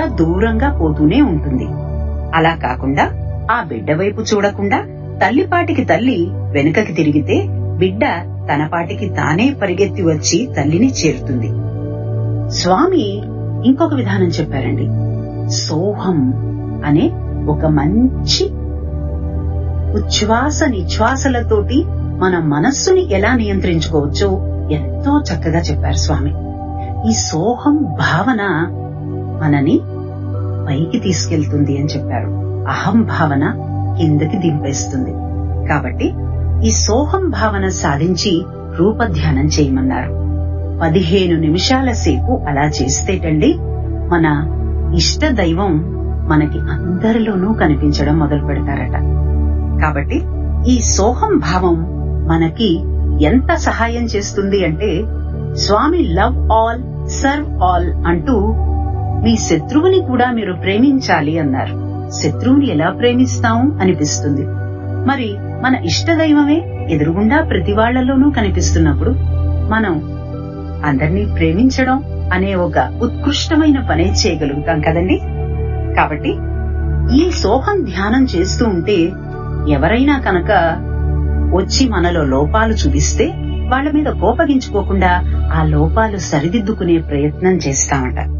దూరంగా పోతూనే ఉంటుంది అలా కాకుండా ఆ బిడ్డ వైపు చూడకుండా తల్లిపాటికి తల్లి వెనుకకి తిరిగితే బిడ్డ తన పాటికి తానే పరిగెత్తి వచ్చి తల్లిని చేరుతుంది స్వామి ఇంకొక విధానం చెప్పారండి సోహం అనే ఒక మంచి ఉచ్ఛ్వాస నిశ్వాసలతోటి మన మనస్సుని ఎలా నియంత్రించుకోవచ్చో ఎంతో చక్కగా చెప్పారు స్వామి ఈ సోహం భావన మనని పైకి తీసుకెళ్తుంది అని చెప్పారు అహం భావన కిందకి దింపేస్తుంది కాబట్టి ఈ సోహం భావన సాధించి రూపధ్యానం చేయమన్నారు పదిహేను నిమిషాల సేపు అలా చేస్తేటండి మన ఇష్ట దైవం మనకి అందరిలోనూ కనిపించడం మొదలు పెడతారట కాబట్టి ఈ సోహం భావం మనకి ఎంత సహాయం చేస్తుంది అంటే Swami love all serve all అంటూ మీ శత్రువుని కూడా మీరు ప్రేమించాలి అన్నారు శత్రువుని ఎలా ప్రేమిస్తాం అనిపిస్తుంది మరి మన ఇష్టదైవమే ఎదురుగుండా ప్రతి వాళ్లలోనూ కనిపిస్తున్నప్పుడు మనం అందరినీ ప్రేమించడం అనే ఒక ఉత్కృష్టమైన పనే చేయగలుగుతాం కదండి కాబట్టి ఈ సోహం ధ్యానం చేస్తూ ఉంటే ఎవరైనా కనుక వచ్చి మనలో లోపాలు చూపిస్తే వాళ్ళ మీద కోపగించుకోకుండా ఆ లోపాలు సరిదిద్దుకునే ప్రయత్నం చేస్తామట